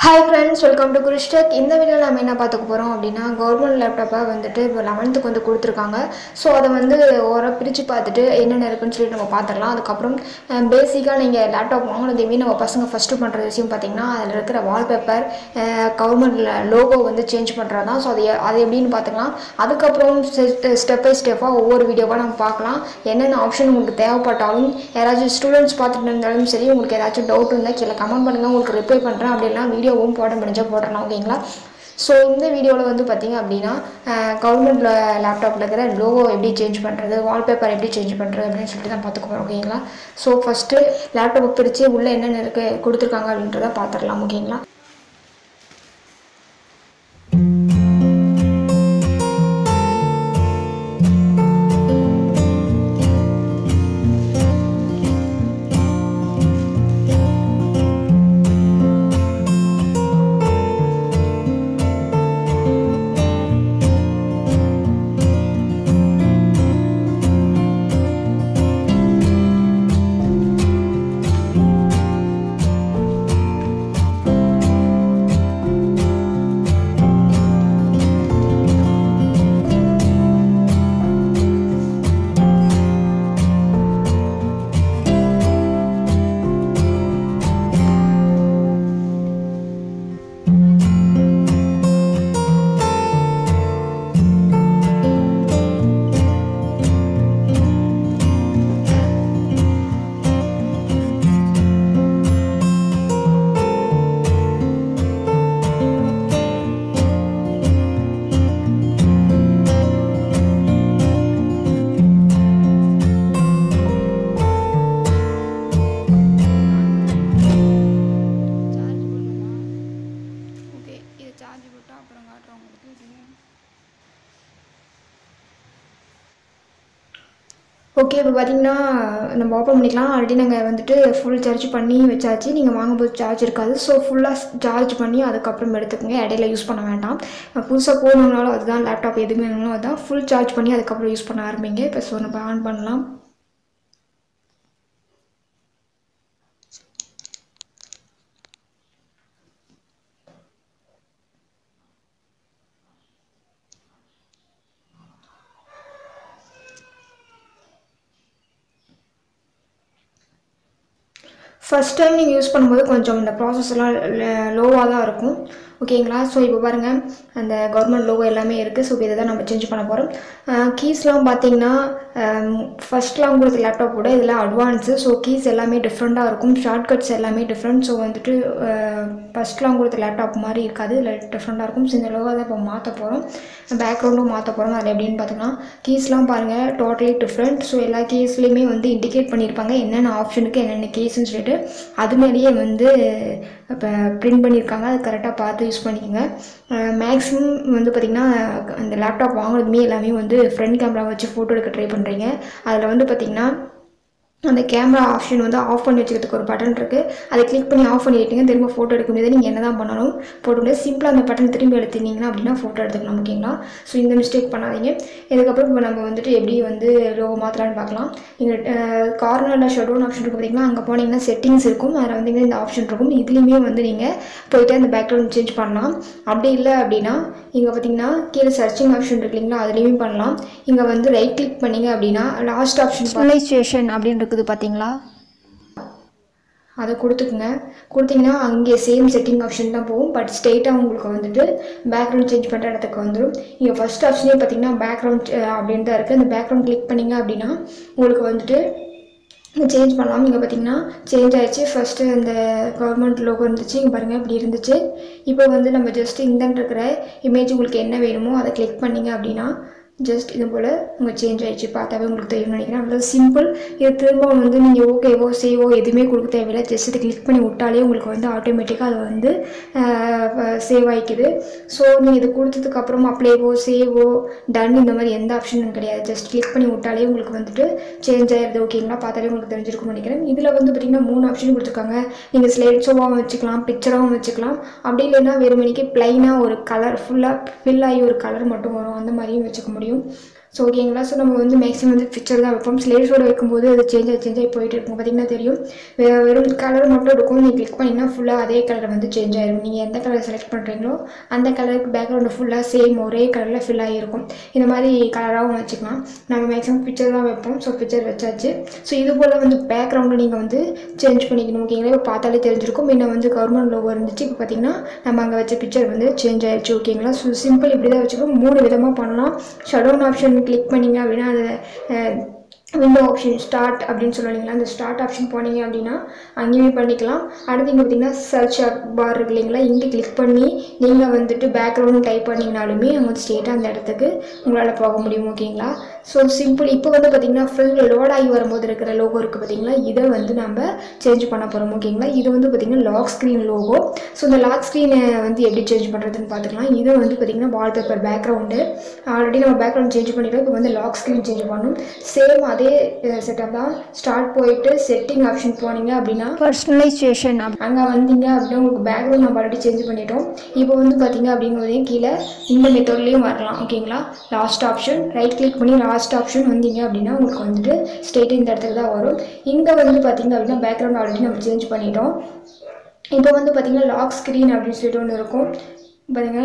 hi friends welcome to குருஷ்டக் இந்த வீடியோவில் நம்ம என்ன பார்த்துக்க போகிறோம் அப்படின்னா கவர்மெண்ட் லேப்டாப்பை வந்துட்டு இப்போ லெவன்த்துக்கு வந்து கொடுத்துருக்காங்க ஸோ அதை வந்து ஓர பிரித்து பார்த்துட்டு என்னென்ன இருக்குன்னு சொல்லிட்டு நம்ம பார்த்துடலாம் அதுக்கப்புறம் பேசிக்காக நீங்கள் லேப்டாப் வாங்கினதையுமே நம்ம பசங்க ஃபஸ்ட்டு பண்ணுற விஷயம் பார்த்தீங்கன்னா அதில் இருக்கிற வால்பேப்பர் கவர்மெண்ட் லோகோ வந்து சேஞ்ச் பண்ணுறது தான் ஸோ அது எ- அது எப்படின்னு பார்த்துக்கலாம் அதுக்கப்புறம் ஸ்டெப் பை ஸ்டெப்பாக ஒவ்வொரு வீடியோவாக நம்ம பார்க்கலாம் என்னென்ன ஆப்ஷன் உங்களுக்கு தேவைப்பட்டாலும் யாராச்சும் ஸ்டூடெண்ட்ஸ் பார்த்துட்டு இருந்தாலும் சரி உங்களுக்கு ஏதாச்சும் டவுட் இருந்தால் கீழே கமெண்ட் பண்ணுங்கள் உங்களுக்கு ரிப்ளை பண்ணுறேன் அப்படின்னா வீடியோவும் போட முடிஞ்சால் போடலாம் ஓகேங்களா ஸோ இந்த வீடியோவில் வந்து பார்த்தீங்க அப்படின்னா கவர்மெண்ட் லேப்டாப்பில் இருக்கிற லோகோ எப்படி சேஞ்ச் பண்ணுறது வால்பேப்பர் எப்படி சேஞ்ச் பண்ணுறது அப்படின்னு சொல்லிட்டு தான் பார்த்துக்க போகிறோம் ஓகேங்களா ஸோ ஃபஸ்ட்டு லேப்டாப்பை பிரித்து உள்ளே என்னென்ன இருக்கு கொடுத்துருக்காங்க அப்படின்றத பார்த்துடலாம் ஓகேங்களா சார்ஜ் போடணுமா ஓகே இது சார்ஜ் போட்டால் அப்புறம் காட்டுறோம் உங்களுக்கு இது ஓகே இப்போ பார்த்தீங்கன்னா நம்ம ஓப்பன் பண்ணிக்கலாம் ஆல்ரெடி நாங்கள் வந்துட்டு ஃபுல் சார்ஜ் பண்ணி வச்சாச்சு நீங்கள் வாங்கும்போது சார்ஜ் இருக்காது ஸோ ஃபுல்லாக சார்ஜ் பண்ணி அதுக்கப்புறம் எடுத்துக்கோங்க இடையில யூஸ் பண்ண வேண்டாம் புதுசாக போகணுன்னாலும் அதுதான் லேப்டாப் எதுவுமே வேணும்னாலும் அதுதான் ஃபுல் சார்ஜ் பண்ணி அதுக்கப்புறம் யூஸ் பண்ண ஆரம்பிங்க இப்போ ஸோ நம்ம ஆன் பண்ணலாம் ஃபஸ்ட் டைம் நீங்கள் யூஸ் பண்ணும்போது கொஞ்சம் இந்த ப்ராசஸ் எல்லாம் லோவாக தான் இருக்கும் ஓகேங்களா ஸோ இப்போ பாருங்கள் அந்த கவர்மெண்ட் லோகோ எல்லாமே இருக்குது ஸோ இதை தான் நம்ம சேஞ்ச் பண்ண போகிறோம் கீஸ்லாம் பார்த்தீங்கன்னா ஃபஸ்ட்லாம் கொடுத்த லேப்டாப்போட இதில் அட்வான்ஸு ஸோ கீஸ் எல்லாமே டிஃப்ரெண்ட்டாக இருக்கும் ஷார்ட்கட்ஸ் எல்லாமே டிஃப்ரெண்ட் ஸோ வந்துட்டு ஃபஸ்ட்லாம் கொடுத்த லேப்டாப் மாதிரி இருக்காது இதில் டிஃப்ரெண்ட்டாக இருக்கும் ஸோ இந்த லோகோ தான் இப்போ மாற்ற போகிறோம் பேக்ரவுண்டும் மாற்ற போகிறோம் அதில் எப்படின்னு பார்த்தீங்கன்னா கீஸ்லாம் பாருங்கள் டோட்டலி டிஃப்ரெண்ட் ஸோ எல்லா கேஸ்லேயுமே வந்து இண்டிகேட் பண்ணியிருப்பாங்க என்னென்ன ஆப்ஷனுக்கு என்னென்ன கேஸ்ன்னு சொல்லிட்டு அது மேலேயே வந்து இப்போ பிரிண்ட் பண்ணியிருக்காங்க அது கரெக்டாக பார்த்து யூஸ் பண்ணிக்கோங்க மேக்ஸிமம் வந்து பார்த்திங்கன்னா அந்த லேப்டாப் வாங்குறதுமே எல்லாமே வந்து ஃப்ரண்ட் கேமரா வச்சு ஃபோட்டோ எடுக்க ட்ரை பண்ணுறீங்க அதில் வந்து பார்த்திங்கன்னா அந்த கேமரா ஆப்ஷன் வந்து ஆஃப் பண்ணி வச்சுக்கிறதுக்கு ஒரு பட்டன் இருக்குது அதை கிளிக் பண்ணி ஆஃப் பண்ணிட்டீங்க திரும்ப ஃபோட்டோ எடுக்க முடியாது நீங்கள் என்ன தான் பண்ணாலும் போட்டு முடியாது சிம்பிளாக அந்த பட்டன் திரும்பி எடுத்துனீங்கன்னா அப்படின்னா ஃபோட்டோ எடுத்துக்கலாம் ஓகேங்களா ஸோ இந்த மிஸ்டேக் பண்ணாதீங்க இதுக்கப்புறம் இப்போ நம்ம வந்துட்டு எப்படி வந்து லோகோ மாற்றலான்னு பார்க்கலாம் நீங்கள் கார்னரில் ஷெட்யூல் ஆப்ஷன் இருக்குது பார்த்தீங்கன்னா அங்கே போனீங்கன்னா செட்டிங்ஸ் இருக்கும் அதில் வந்து இந்த ஆப்ஷன் இருக்கும் இதுலேயுமே வந்து நீங்கள் போயிட்டு அந்த பேக்ரவுண்ட் சேஞ்ச் பண்ணலாம் அப்படி இல்லை அப்படின்னா இங்கே பார்த்தீங்கன்னா கீழே சர்ச்சிங் ஆப்ஷன் இருக்கு இல்லைங்களா அதுலேயுமே பண்ணலாம் இங்கே வந்து ரைட் கிளிக் பண்ணீங்க அப்படின்னா லாஸ்ட் ஆப்ஷன் பர்சனலைசேஷன் அப்படின்னு இருக்குது பார்த்தீங்களா அதை கொடுத்துக்குங்க கொடுத்தீங்கன்னா அங்கே சேம் செட்டிங் ஆப்ஷன் தான் போகும் பட் ஸ்ட்ரெயிட்டாக உங்களுக்கு வந்துட்டு பேக்ரவுண்ட் சேஞ்ச் பண்ணுற இடத்துக்கு வந்துடும் இங்கே ஃபஸ்ட் ஆப்ஷனே பார்த்தீங்கன்னா பேக்ரவுண்ட் அப்படின்னு தான் இருக்குது அந்த பேக்ரவுண்ட் கிளிக் பண்ணீங்க அப்படின்னா உங்களுக்கு வந்துட்டு சேஞ்ச் பண்ணலாம் இங்கே பார்த்தீங்கன்னா சேஞ்ச் ஆயிடுச்சு ஃபஸ்ட்டு அந்த கவர்மெண்ட் லோகோ இருந்துச்சு இங்கே பாருங்கள் இப்படி இருந்துச்சு இப்போ வந்து நம்ம ஜஸ்ட் இந்தன் இருக்கிற இமேஜ் உங்களுக்கு என்ன வேணுமோ அதை கிளிக் பண்ணீங்க அப்படின்னா ஜஸ்ட் இது போல் உங்கள் சேஞ்ச் ஆயிடுச்சு பார்த்தாவே உங்களுக்கு தெரியும்னு நினைக்கிறேன் அவ்வளோ சிம்பிள் இது திரும்ப வந்து நீங்கள் ஓகேவோ சேவோ எதுவுமே கொடுக்க தேவையில்லை ஜஸ்ட் இதை கிளிக் பண்ணி விட்டாலே உங்களுக்கு வந்து ஆட்டோமேட்டிக்காக அது வந்து சேவ் ஆகிக்குது ஸோ நீங்கள் இது கொடுத்ததுக்கப்புறம் அப்ளேவோ சேவோ டன் இந்த மாதிரி எந்த ஆப்ஷனும் கிடையாது ஜஸ்ட் கிளிக் பண்ணி விட்டாலே உங்களுக்கு வந்துட்டு சேஞ்ச் ஆயிடுது ஓகேங்களா பார்த்தாலே உங்களுக்கு தெரிஞ்சிருக்கும்னு நினைக்கிறேன் இதில் வந்து பார்த்திங்கன்னா மூணு ஆப்ஷன் கொடுத்துருக்காங்க நீங்கள் ஸ்லைட் ஷோவாகவும் வச்சுக்கலாம் பிக்சராகவும் வச்சுக்கலாம் அப்படி இல்லைன்னா வெறுமணிக்கு ப்ளைனாக ஒரு கலர் ஃபுல்லாக ஃபில் ஆகி ஒரு கலர் மட்டும் வரும் அந்த மாதிரியும் வச்சுக்க முடியும் ஸோ ஓகேங்களா ஸோ நம்ம வந்து மேக்ஸிமம் வந்து பிக்சர் தான் வைப்போம் ஸ்லேட்ஸோட வைக்கும்போது அது சேஞ்ச் ஆகி சேஞ்ச் ஆகி போயிட்டு இருக்கும் பார்த்தீங்கன்னா தெரியும் வே- வெறும் கலர் மட்டும் இருக்கும் நீங்கள் கிளிக் பண்ணிங்கன்னா ஃபுல்லாக அதே கலர் வந்து சேஞ்ச் ஆயிரும் நீங்கள் எந்த கலர் செலக்ட் பண்ணுறீங்களோ அந்த கலருக்கு பேக்ரவுண்டு ஃபுல்லாக சேம் ஒரே கலரில் ஃபில் ஆகிருக்கும் இந்த மாதிரி கலராகவும் வச்சுக்கலாம் நம்ம மேக்ஸிமம் பிக்சர் தான் வைப்போம் ஸோ பிக்சர் வச்சாச்சு ஸோ இது போல் வந்து பேக்ரவுண்டை நீங்கள் வந்து சேஞ்ச் பண்ணிக்கணும் ஓகேங்களா இப்போ பார்த்தாலே தெரிஞ்சிருக்கும் முன்ன வந்து கவர்மெண்ட் லோகோ இருந்துச்சு இப்போ பார்த்தீங்கன்னா நம்ம அங்கே வச்ச பிக்சர் வந்து சேஞ்ச் ஆயிடுச்சு ஓகேங்களா ஸோ சிம்பிள் இப்படி தான் வச்சுக்கணும் மூணு விதமாக பண்ணலாம் ஷடோன் ஆப்ஷன் கிளிக் பண்ணீங்க அப்படின்னா அது விண்டோ ஆப்ஷன் ஸ்டார்ட் அப்படின்னு சொல்லுவீங்களா அந்த ஸ்டார்ட் ஆப்ஷன் போனீங்க அப்படின்னா அங்கேயுமே பண்ணிக்கலாம் அடுத்து இங்கே பார்த்தீங்கன்னா சர்ச் பார் இருக்கு இல்லைங்களா இங்கே கிளிக் பண்ணி நீங்கள் வந்துட்டு பேக்ரவுண்ட் டைப் பண்ணிங்கனாலுமே அங்கே வந்து ஸ்ட்ரெயிட்டாக அந்த இடத்துக்கு உங்களால் போக முடியும் ஓகேங்களா ஸோ சிம்பிள் இப்போ வந்து பார்த்தீங்கன்னா ஃப்ரண்டில் லோட் ஆகி வரும்போது இருக்கிற லோகோ இருக்குது பார்த்தீங்களா இதை வந்து நம்ம சேஞ்ச் பண்ண போகிறோம் ஓகேங்களா இது வந்து பார்த்தீங்கன்னா லாக் ஸ்க்ரீன் லோகோ ஸோ இந்த லாக் ஸ்க்ரீனை வந்து எப்படி சேஞ்ச் பண்ணுறதுன்னு பார்த்துக்கலாம் இது வந்து பார்த்தீங்கன்னா வால்பேப்பர் பேக்ரவுண்டு ஆல்ரெடி நம்ம பேக்ரவுண்ட் சேஞ்ச் பண்ணிட்டோம் இப்போ வந்து லாக் ஸ்க்ரீன் சேஞ்ச் பண்ணணும் சேம் அதே செட்டப் தான் ஸ்டார்ட் போயிட்டு செட்டிங் ஆப்ஷன் போனீங்க அப்படின்னா பர்சனலைசேஷன் அங்கே வந்தீங்க அப்படின்னா உங்களுக்கு பேக்ரவுண்ட் நம்ம ஆல்ரெடி சேஞ்ச் பண்ணிட்டோம் இப்போ வந்து பார்த்தீங்க அப்படிங்கிறதையும் கீழே இந்த மெத்தட்லேயும் வரலாம் ஓகேங்களா லாஸ்ட் ஆப்ஷன் ரைட் கிளிக் பண்ணி லாஸ்ட் ஆப்ஷன் வந்தீங்க அப்படின்னா உங்களுக்கு வந்துட்டு ஸ்ட்ரெயிட் இந்த இடத்துக்கு தான் வரும் இங்கே வந்து பார்த்தீங்க அப்படின்னா பேக்ரவுண்ட் ஆல்ரெடி நம்ம சேஞ்ச் பண்ணிட்டோம் இப்போ வந்து பார்த்தீங்கன்னா லாக் ஸ்க்ரீன் அப்படின்னு சொல்லிட்டு ஒன்று இருக்கும் பாருங்க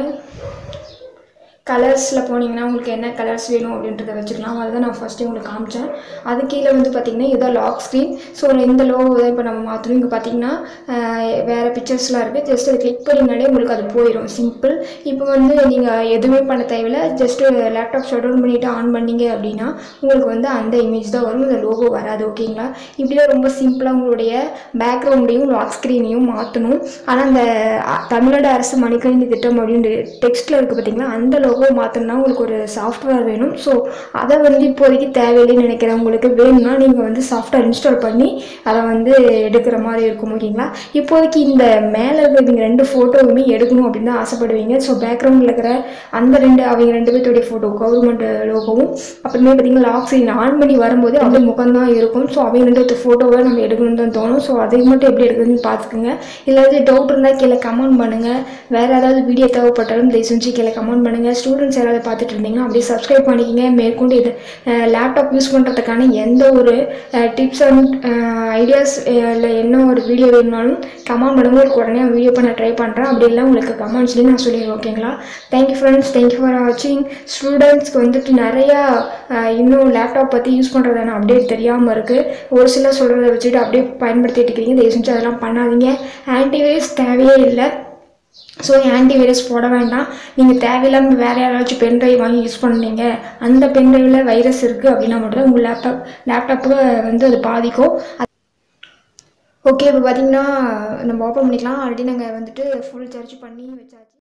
கலர்ஸில் போனீங்கன்னா உங்களுக்கு என்ன கலர்ஸ் வேணும் அப்படின்றத வச்சுக்கலாம் அதை தான் நான் ஃபஸ்ட்டு உங்களுக்கு காமிச்சேன் அது கீழே வந்து பார்த்தீங்கன்னா இதான் லாக் ஸ்க்ரீன் ஸோ இந்த லோகோ தான் இப்போ நம்ம மாற்றணும் இங்கே பார்த்தீங்கன்னா ஆஹ், வேறு பிக்சர்ஸ்லாம் இருக்குது ஜஸ்ட் அதை கிளிக் பண்ணிங்கனாலே உங்களுக்கு அது போயிடும் சிம்பிள் இப்போ வந்து நீங்கள் எதுவுமே பண்ண தேவையில்ல ஜஸ்ட்டு லேப்டாப் ஷட் டவுன் பண்ணிவிட்டு ஆன் பண்ணீங்க அப்படின்னா உங்களுக்கு வந்து அந்த இமேஜ் தான் வரும் இந்த லோகோ வராது ஓகேங்களா இப்படி தான் ரொம்ப சிம்பிளாக உங்களுடைய பேக்ரவுண்டையும் லாக் ஸ்க்ரீனையும் மாற்றணும் ஆனால் அந்த அ, தமிழ்நாடு அரசு மணிக்கணினி திட்டம் அப்படின்ற டெக்ஸ்ட்டில் இருக்குது பார்த்தீங்களா அந்த லோகோ மாற்றணும்னா உங்களுக்கு ஒரு சாஃப்ட்வேர் வேணும் ஸோ அதை வந்து இப்போதைக்கு தேவையில்லைன்னு நினைக்கிறேன் உங்களுக்கு வேணும்னா நீங்கள் வந்து சாஃப்ட்வேர் இன்ஸ்டால் பண்ணி அதை வந்து எடுக்கிற மாதிரி இருக்கும் ஓகேங்களா இப்போதைக்கு இந்த மேலே இருக்கிற நீங்கள் ரெண்டு ஃபோட்டோவுமே எடுக்கணும் அப்படின்னு தான் ஆசைப்படுவீங்க ஸோ பேக்ரவுண்டில் இருக்கிற அந்த ரெண்டு அவங்க ரெண்டு பேர்த்தோடைய ஃபோட்டோ கவர்மெண்ட் லோகோவும் அப்புறமே பார்த்தீங்கன்னா லாக் ஸ்க்ரீன் ஆன் பண்ணி வரும்போது அவங்க முகம் தான் இருக்கும் ஸோ அவங்க ரெண்டு ஃபோட்டோவை நம்ம எடுக்கணும்னு தான் தோணும் ஸோ அதை மட்டும் எப்படி எடுக்குதுன்னு பார்த்துக்குங்க இல்லை ஏதாவது டவுட் இருந்தால் கீழே கமெண்ட் பண்ணுங்கள் வேறு ஏதாவது வீடியோ தேவைப்பட்டாலும் தயவு செஞ்சு கீழே கமெண்ட் பண்ணுங்கள் ஸ்டூடெண்ட்ஸ் யாராவது பார்த்துட்டு இருந்தீங்கன்னா அப்படியே சப்ஸ்கிரைப் பண்ணிக்கங்க மேற்கொண்டு இது லேப்டாப் யூஸ் பண்ணுறதுக்கான எந்த ஒரு டிப்ஸ் அண்ட் ஐடியாஸ் இல்லை என்ன ஒரு வீடியோ வேணுனாலும் கமெண்ட் பண்ணுங்க உங்களுக்கு உடனே வீடியோ பண்ண ட்ரை பண்ணுறேன் அப்படி இல்லை உங்களுக்கு கமெண்ட்ஸ்லேயும் நான் சொல்லிடுவேன் ஓகேங்களா தேங்க்யூ ஃப்ரெண்ட்ஸ் தேங்க்யூ ஃபார் வாட்சிங் ஸ்டூடெண்ட்ஸ்க்கு வந்துட்டு நிறையா அஹ், இன்னும் லேப்டாப் பற்றி யூஸ் பண்ணுறதான அப்டேட் தெரியாமல் இருக்குது ஒரு சிலர் சொல்கிறத வச்சுட்டு அப்படியே பயன்படுத்திட்டு இருக்கிறீங்க தயவு செஞ்சு அதெல்லாம் பண்ணாதீங்க ஆன்டிவைரஸ் தேவையே இல்லை ஸோ ஆன்டிவைரஸ் போட வேண்டாம் நீங்கள் தேவையில்லாமல் வேறு யாராச்சும் பென் ட்ரைவ் வாங்கி யூஸ் பண்ணீங்க அந்த பென் ட்ரைவில் வைரஸ் இருக்குது அப்படின்னா மட்டும் தான் உங்கள் லேப்டாப் லேப்டாப்புக்கு வந்து அது பாதிக்கும் ஓகே இப்போ பார்த்தீங்கன்னா நம்ம ஓப்பன் பண்ணிக்கலாம் ஆல்ரெடி நாங்கள் வந்துட்டு ஃபுல் சர்ச் பண்ணி வச்சாச்சு